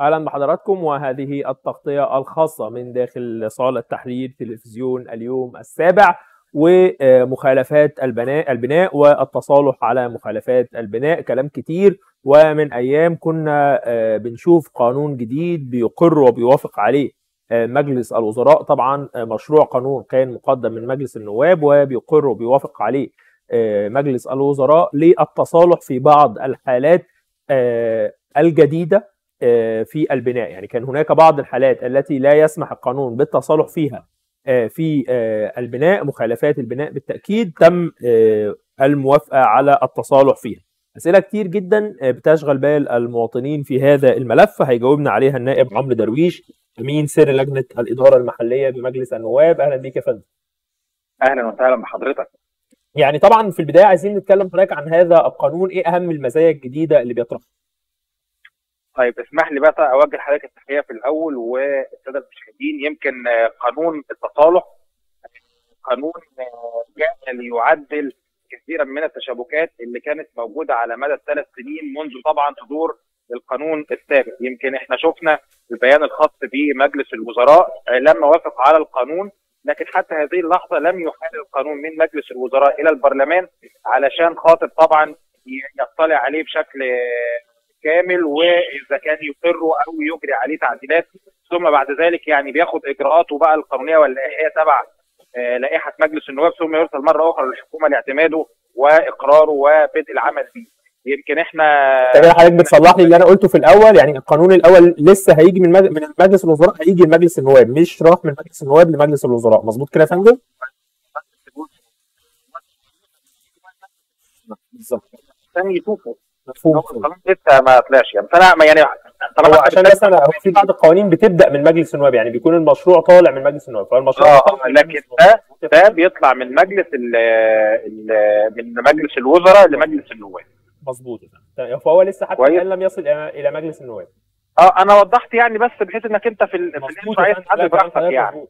اهلا بحضراتكم وهذه التغطيه الخاصه من داخل صاله تحرير تلفزيون اليوم السابع ومخالفات البناء البناء والتصالح على مخالفات البناء كلام كتير ومن ايام كنا بنشوف قانون جديد بيقر وبيوافق عليه مجلس الوزراء طبعا مشروع قانون كان مقدم من مجلس النواب وبيقر وبيوافق عليه مجلس الوزراء للتصالح في بعض الحالات الجديده في البناء يعني كان هناك بعض الحالات التي لا يسمح القانون بالتصالح فيها في البناء مخالفات البناء بالتاكيد تم الموافقه على التصالح فيها اسئله كتير جدا بتشغل بال المواطنين في هذا الملف هيجاوبنا عليها النائب عمرو درويش امين سر لجنه الاداره المحليه بمجلس النواب اهلا بيك يا فندم اهلا وسهلا بحضرتك يعني طبعا في البدايه عايزين نتكلم حضرتك عن هذا القانون ايه اهم المزايا الجديده اللي بيطرحها طيب اسمح لي بقى اوجه حضرتك التحيه في الاول والساده المشاهدين يمكن قانون التصالح قانون جاء ليعدل كثيرا من التشابكات اللي كانت موجوده على مدى الثلاث سنين منذ طبعا صدور القانون السابق يمكن احنا شفنا البيان الخاص بمجلس الوزراء لما وافق على القانون لكن حتى هذه اللحظه لم يحال القانون من مجلس الوزراء الى البرلمان علشان خاطر طبعا يطلع عليه بشكل كامل واذا كان يقر او يجري عليه تعديلات ثم بعد ذلك يعني بياخد اجراءاته بقى القانونيه واللائحيه تبع لائحه مجلس النواب ثم يرسل مره اخرى للحكومه لاعتماده واقراره وبدء العمل فيه. يمكن احنا طب حضرتك بتصلح لي اللي انا قلته في الاول يعني القانون الاول لسه هيجي من مج... من مجلس الوزراء هيجي لمجلس النواب مش راح من مجلس النواب لمجلس الوزراء مظبوط كده يا فندم؟ بالظبط عشان يشوفوا مفهوم القانون لسه ما طلعش يعني فانا يعني طالما عشان بس انا هو في بعض القوانين بتبدا من مجلس النواب يعني بيكون المشروع طالع من مجلس النواب فالمشروع اه لكن ده ده بيطلع من مجلس ال ال من مجلس الوزراء لمجلس النواب مظبوط فهو لسه حتى الان لم يصل الى مجلس النواب اه انا وضحت يعني بس بحيث انك انت في ال في عايز تعدل براحتك يعني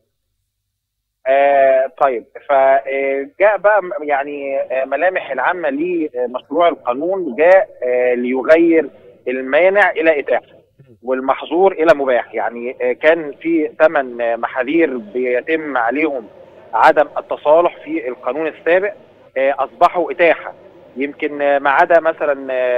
آه طيب فجاء بقى يعني ملامح العامه لمشروع القانون جاء آه ليغير المانع الى اتاحه والمحظور الى مباح يعني آه كان في ثمان محاذير بيتم عليهم عدم التصالح في القانون السابق اصبحوا اتاحه يمكن ما عدا مثلا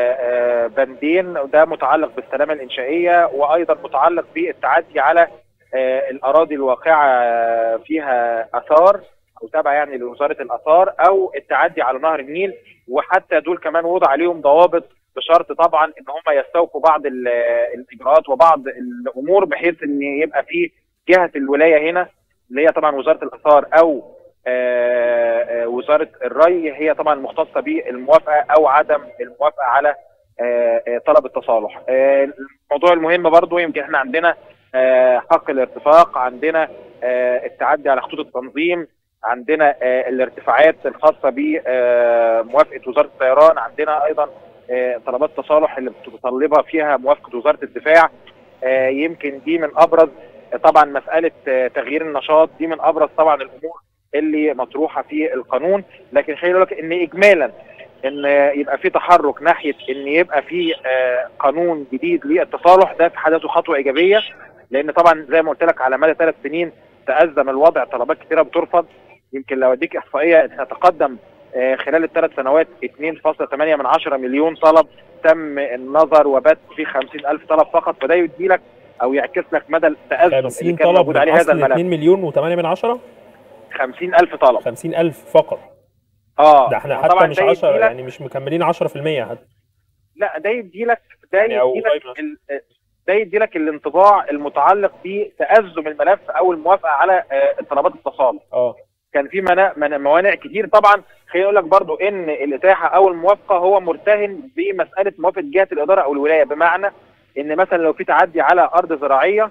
بندين ده متعلق بالسلامه الانشائيه وايضا متعلق بالتعدي على الاراضي الواقعه فيها اثار او تابعه يعني لوزاره الاثار او التعدي على نهر النيل وحتى دول كمان وضع عليهم ضوابط بشرط طبعا ان هم يستوفوا بعض الاجراءات وبعض الامور بحيث ان يبقى في جهه الولايه هنا اللي هي طبعا وزاره الاثار او آآ آآ وزاره الري هي طبعا مختصه بالموافقه او عدم الموافقه على آآ طلب التصالح. الموضوع المهم برضو يمكن احنا عندنا حق الارتفاق، عندنا التعدي على خطوط التنظيم، عندنا الارتفاعات الخاصه بموافقه وزاره الطيران، عندنا ايضا طلبات التصالح اللي بتتطلبها فيها موافقه وزاره الدفاع. يمكن دي من ابرز طبعا مساله تغيير النشاط دي من ابرز طبعا الامور اللي مطروحه في القانون لكن خليني اقول لك ان اجمالا ان يبقى في تحرك ناحيه ان يبقى في قانون جديد للتصالح ده في حد ذاته خطوه ايجابيه لان طبعا زي ما قلت لك على مدى ثلاث سنين تازم الوضع طلبات كثيره بترفض يمكن لو اديك احصائيه تتقدم خلال الثلاث سنوات 2.8 من 10 مليون طلب تم النظر وبت في 50000 طلب فقط فده يدي لك او يعكس لك مدى التازم اللي كان موجود عليه هذا الملف 2 مليون و8 من 10 50000 طلب 50000 فقط اه ده احنا حتى مش 10 يعني مش مكملين 10% حتى لا ده يدي لك ده يدي لك ال... ده يدي لك الانطباع المتعلق بتأزم الملف او الموافقه على طلبات التصالح اه كان في منع موانع كتير طبعا خليني اقول لك برضو ان الاتاحه او الموافقه هو مرتهن بمساله موافقه جهه الاداره او الولايه بمعنى ان مثلا لو في تعدي على ارض زراعيه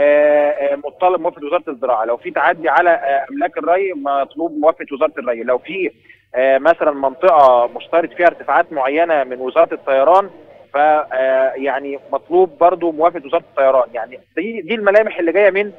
مطالب موافقه وزاره الزراعه، لو في تعدي على املاك الري مطلوب موافقه وزاره الري، لو في مثلا منطقه مشترط فيها ارتفاعات معينه من وزاره الطيران ف يعني مطلوب برضو موافقه وزاره الطيران، يعني دي دي الملامح اللي جايه من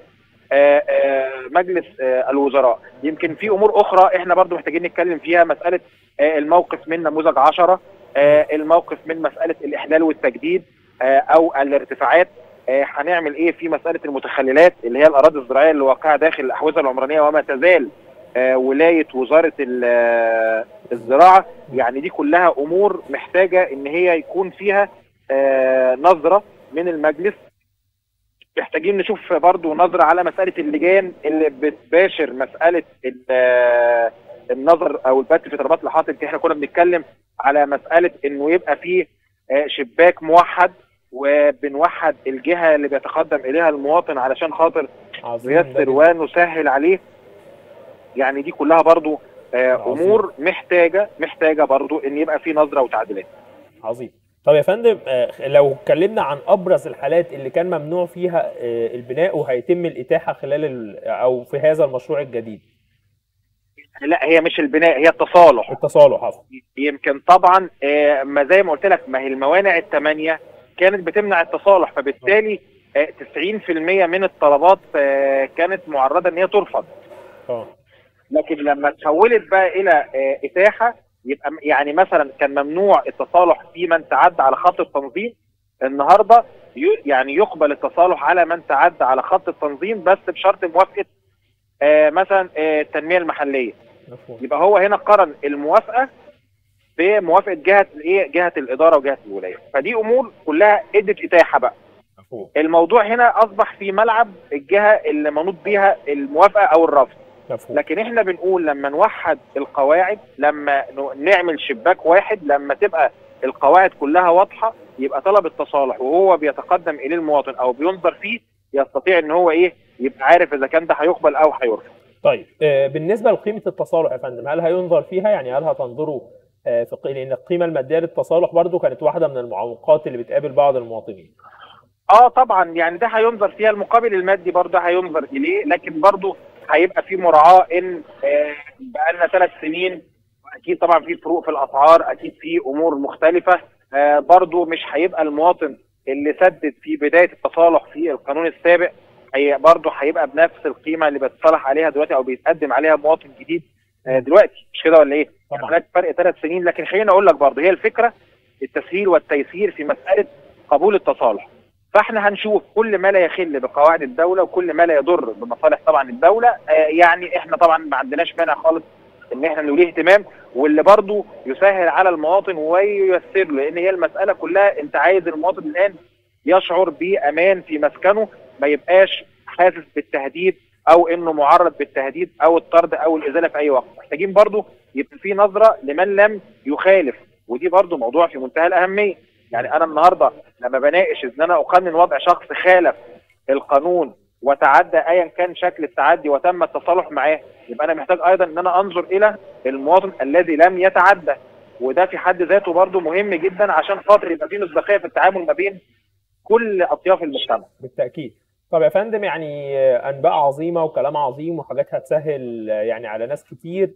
مجلس الوزراء، يمكن في امور اخرى احنا برضو محتاجين نتكلم فيها مساله الموقف من نموذج 10 الموقف من مساله الاحلال والتجديد او الارتفاعات آه، هنعمل ايه في مساله المتخللات اللي هي الاراضي الزراعيه اللي واقعه داخل الاحوزه العمرانيه وما تزال آه، ولايه وزاره ال- آه، الزراعه يعني دي كلها امور محتاجه ان هي يكون فيها آه، نظره من المجلس محتاجين نشوف برضو نظره على مساله اللجان اللي بتباشر مساله ال- آه، النظر او البت في طلبات الحاطب احنا كنا بنتكلم على مساله انه يبقى فيه آه، شباك موحد وبنوحد الجهه اللي بيتقدم اليها المواطن علشان خاطر عظيم ده نيسر جداً. ونسهل عليه يعني دي كلها برضو آه، عظيم. امور محتاجه محتاجه برضو ان يبقى في نظره وتعديلات عظيم طب يا فندم آه، لو اتكلمنا عن ابرز الحالات اللي كان ممنوع فيها آه، البناء وهيتم الاتاحه خلال ال- او في هذا المشروع الجديد لا هي مش البناء هي التصالح التصالح عفوا يمكن طبعا آه، ما زي ما قلت لك ما هي الموانع الثمانيه كانت بتمنع التصالح فبالتالي آه، 90% من الطلبات آه، كانت معرضه ان هي ترفض اه لكن لما تحولت بقى الى آه، اتاحه يبقى م- يعني مثلا كان ممنوع التصالح في من تعدى على خط التنظيم النهارده ي- يعني يقبل التصالح على من تعدى على خط التنظيم بس بشرط موافقه آه، مثلا آه، التنميه المحليه مفهوم يبقى هو هنا قرن الموافقه بموافقه جهه الايه جهه الاداره وجهه الولايه فدي امور كلها ادت اتاحه بقى مفهوم الموضوع هنا اصبح في ملعب الجهه اللي منوط بيها الموافقه او الرفض مفهوم لكن احنا بنقول لما نوحد القواعد لما ن- نعمل شباك واحد لما تبقى القواعد كلها واضحه يبقى طلب التصالح وهو بيتقدم اليه المواطن او بينظر فيه يستطيع ان هو ايه يبقى عارف اذا كان ده هيقبل او هيرفض طيب آه، بالنسبه لقيمه التصالح يا فندم هل هينظر فيها يعني هل هتنظروا آه، في قي- لان القيمه الماديه للتصالح برضو كانت واحده من المعوقات اللي بتقابل بعض المواطنين اه طبعا يعني ده هينظر فيها المقابل المادي برضه هينظر اليه لكن برضه هيبقى في مراعاه ان آه بقالنا ثلاث سنين واكيد طبعا في فروق في الاسعار اكيد في امور مختلفه آه برضه مش هيبقى المواطن اللي سدد في بدايه التصالح في القانون السابق هي برضه هيبقى بنفس القيمه اللي بيتصالح عليها دلوقتي او بيتقدم عليها مواطن جديد آه دلوقتي مش كده ولا ايه؟ طبعا. هناك فرق ثلاث سنين لكن خليني اقول لك برضه هي الفكره التسهيل والتيسير في مساله قبول التصالح فاحنا هنشوف كل ما لا يخل بقواعد الدوله وكل ما لا يضر بمصالح طبعا الدوله آه يعني احنا طبعا ما عندناش مانع خالص ان احنا نوليه اهتمام واللي برضه يسهل على المواطن وييسر له لان هي المساله كلها انت عايز المواطن الان يشعر بامان في مسكنه ما يبقاش حاسس بالتهديد او انه معرض بالتهديد او الطرد او الازاله في اي وقت محتاجين برضه يبقى في نظره لمن لم يخالف ودي برضه موضوع في منتهى الاهميه يعني انا النهارده لما بناقش ان انا اقنن وضع شخص خالف القانون وتعدى ايا كان شكل التعدي وتم التصالح معاه يبقى انا محتاج ايضا ان انا انظر الى المواطن الذي لم يتعدى وده في حد ذاته برضه مهم جدا عشان خاطر يبقى في مصداقيه في التعامل ما بين كل اطياف المجتمع بالتاكيد طب يا فندم يعني آه، انباء عظيمه وكلام عظيم وحاجات هتسهل آه، يعني على ناس كتير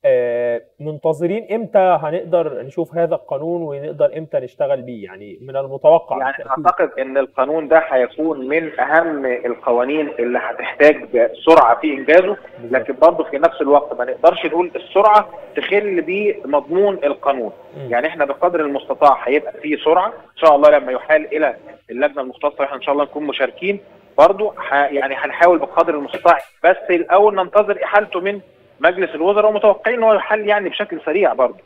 آه، منتظرين امتى هنقدر نشوف هذا القانون ونقدر امتى نشتغل بيه يعني من المتوقع يعني بالتأكيد. اعتقد ان القانون ده هيكون من اهم القوانين اللي هتحتاج سرعه في انجازه لكن برضه في نفس الوقت ما نقدرش نقول السرعه تخل بمضمون القانون مم. يعني احنا بقدر المستطاع هيبقى في سرعه ان شاء الله لما يحال الى اللجنه المختصه احنا ان شاء الله نكون مشاركين برضه ح... يعني هنحاول بقدر المستطاع بس الاول ننتظر احالته من مجلس الوزراء ومتوقعين ان هو يحل يعني بشكل سريع برضه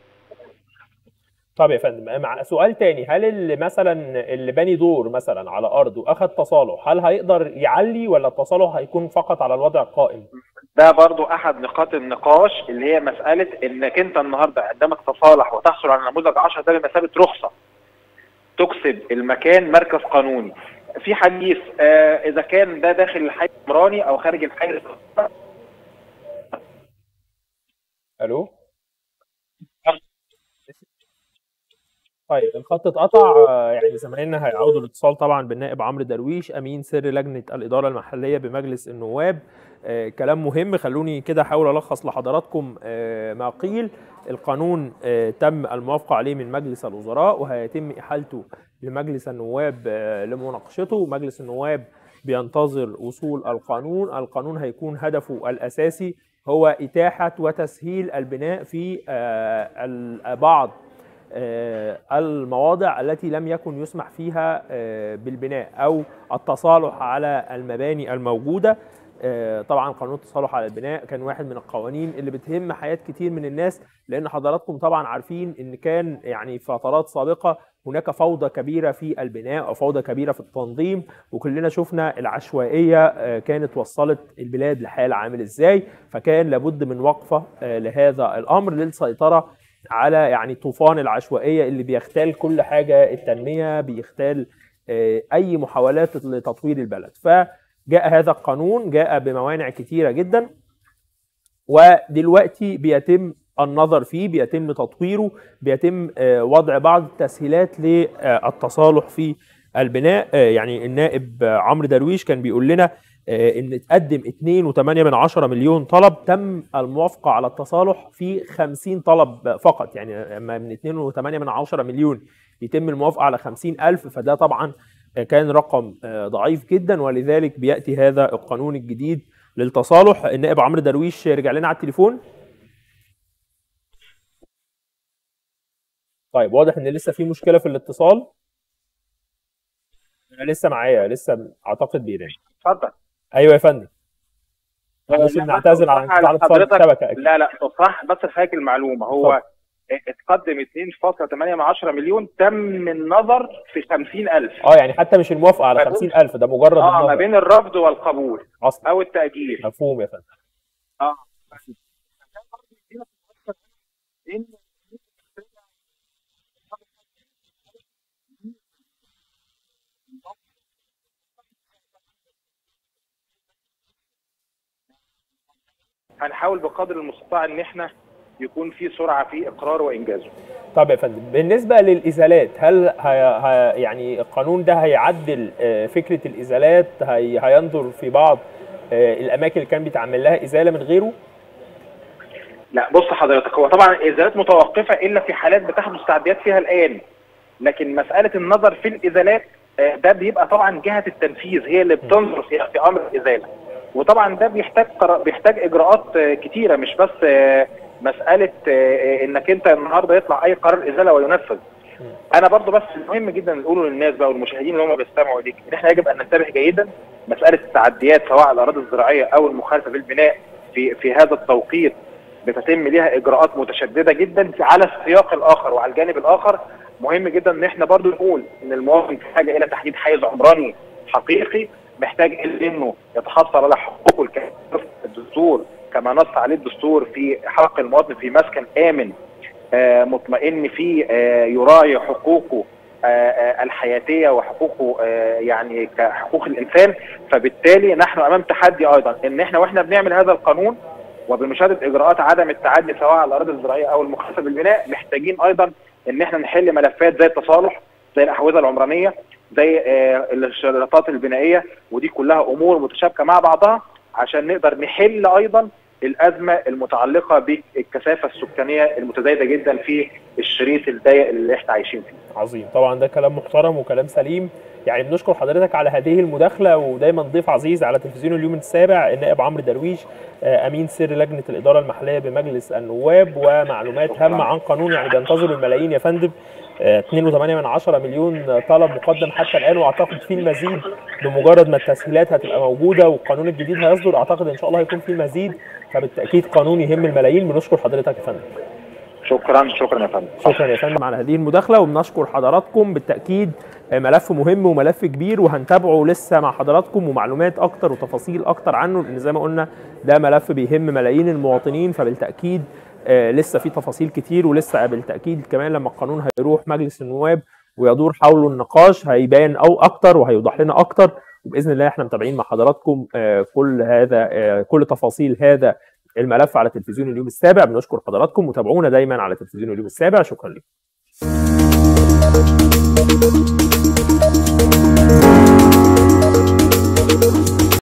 طب يا فندم مع سؤال تاني هل اللي مثلا اللي باني دور مثلا على ارضه اخذ تصالح هل هيقدر يعلي ولا التصالح هيكون فقط على الوضع القائم؟ ده برضو احد نقاط النقاش اللي هي مساله انك انت النهارده قدامك تصالح وتحصل على نموذج 10 ده بمثابه رخصه تكسب المكان مركز قانوني في حديث آه اذا كان ده داخل الحي العمراني او خارج الحي العمراني الو طيب الخط اتقطع آه، يعني زمايلنا هيعودوا الاتصال طبعا بالنائب عمرو درويش امين سر لجنه الاداره المحليه بمجلس النواب آه كلام مهم خلوني كده احاول الخص لحضراتكم آه ما قيل القانون آه تم الموافقه عليه من مجلس الوزراء وهيتم احالته لمجلس النواب آه لمناقشته مجلس النواب بينتظر وصول القانون القانون هيكون هدفه الاساسي هو اتاحه وتسهيل البناء في آه ال- بعض المواضع التي لم يكن يسمح فيها بالبناء او التصالح على المباني الموجوده طبعا قانون التصالح على البناء كان واحد من القوانين اللي بتهم حياه كتير من الناس لان حضراتكم طبعا عارفين ان كان يعني فترات سابقه هناك فوضى كبيره في البناء او فوضى كبيره في التنظيم وكلنا شفنا العشوائيه كانت وصلت البلاد لحال عامل ازاي فكان لابد من وقفه لهذا الامر للسيطره على يعني طوفان العشوائيه اللي بيختال كل حاجه التنميه بيختال اي محاولات لتطوير البلد فجاء هذا القانون جاء بموانع كتيره جدا ودلوقتي بيتم النظر فيه بيتم تطويره بيتم وضع بعض التسهيلات للتصالح في البناء يعني النائب عمرو درويش كان بيقول لنا ان تقدم 2.8 من 10 مليون طلب تم الموافقه على التصالح في 50 طلب فقط يعني اما من 2.8 من 10 مليون يتم الموافقه على 50 الف فده طبعا كان رقم ضعيف جدا ولذلك بياتي هذا القانون الجديد للتصالح النائب عمرو درويش رجع لنا على التليفون طيب واضح ان لسه في مشكله في الاتصال انا لسه معايا لسه اعتقد بيرن اتفضل ايوه يا فندم مش نعتذر عن انقطاع الاتصال الشبكه أكيد. لا لا صح بس لحضرتك المعلومه هو اتقدم 2.8 من 10 مليون تم النظر في 50000 اه يعني حتى مش الموافقه على 50000 ده مجرد اه النظر ما بين الرفض والقبول اصلا او التاجيل مفهوم يا فندم اه هنحاول بقدر المستطاع ان احنا يكون في سرعه في اقراره وانجازه. طب يا فندم بالنسبه للازالات هل هي هي يعني القانون ده هيعدل فكره الازالات هي هينظر في بعض الاماكن اللي كان بيتعمل لها ازاله من غيره؟ لا بص حضرتك هو طبعا الازالات متوقفه الا في حالات بتحدث تعديات فيها الان لكن مساله النظر في الازالات ده بيبقى طبعا جهه التنفيذ هي اللي بتنظر في, في امر الازاله وطبعا ده بيحتاج بيحتاج اجراءات كتيره مش بس مساله انك انت النهارده يطلع اي قرار ازاله وينفذ انا برضو بس مهم جدا نقوله للناس بقى والمشاهدين اللي هم بيستمعوا ليك ان احنا يجب ان ننتبه جيدا مساله التعديات سواء على الاراضي الزراعيه او المخالفه بالبناء في في هذا التوقيت بتتم ليها اجراءات متشدده جدا على السياق الاخر وعلى الجانب الاخر مهم جدا ان احنا برضو نقول ان المواطن في حاجه الى تحديد حيز عمراني حقيقي محتاج انه يتحصل على حقوقه الكامله الدستور كما نص عليه الدستور في حق المواطن في مسكن امن آه مطمئن فيه آه يراعي حقوقه آه الحياتيه وحقوقه يعني كحقوق الانسان فبالتالي نحن امام تحدي ايضا ان احنا واحنا بنعمل هذا القانون وبمشاهده اجراءات عدم التعدي سواء على الاراضي الزراعيه او المخالفه بالبناء محتاجين ايضا ان احنا نحل ملفات زي التصالح زي الاحوزه العمرانيه زي الاشتراطات البنائيه ودي كلها امور متشابكه مع بعضها عشان نقدر نحل ايضا الازمه المتعلقه بالكثافه السكانيه المتزايده جدا في الشريط الضيق اللي احنا عايشين فيه. عظيم طبعا ده كلام محترم وكلام سليم يعني بنشكر حضرتك على هذه المداخله ودايما ضيف عزيز على تلفزيون اليوم السابع النائب عمرو درويش امين سر لجنه الاداره المحليه بمجلس النواب ومعلومات هامه عن قانون يعني بينتظر الملايين يا فندم 2.8 من 10 مليون طلب مقدم حتى الان واعتقد في المزيد بمجرد ما التسهيلات هتبقى موجوده والقانون الجديد هيصدر اعتقد ان شاء الله هيكون في مزيد فبالتاكيد قانون يهم الملايين بنشكر حضرتك يا فندم شكرا شكرا يا فندم شكرا يا فندم على هذه المداخله وبنشكر حضراتكم بالتاكيد ملف مهم وملف كبير وهنتابعه لسه مع حضراتكم ومعلومات اكتر وتفاصيل اكتر عنه لان زي ما قلنا ده ملف بيهم ملايين المواطنين فبالتاكيد آه لسه في تفاصيل كتير ولسه بالتاكيد كمان لما القانون هيروح مجلس النواب ويدور حوله النقاش هيبان او اكتر وهيوضح لنا اكتر وباذن الله احنا متابعين مع حضراتكم آه كل هذا آه كل تفاصيل هذا الملف على تلفزيون اليوم السابع بنشكر حضراتكم وتابعونا دايما على تلفزيون اليوم السابع شكرا لكم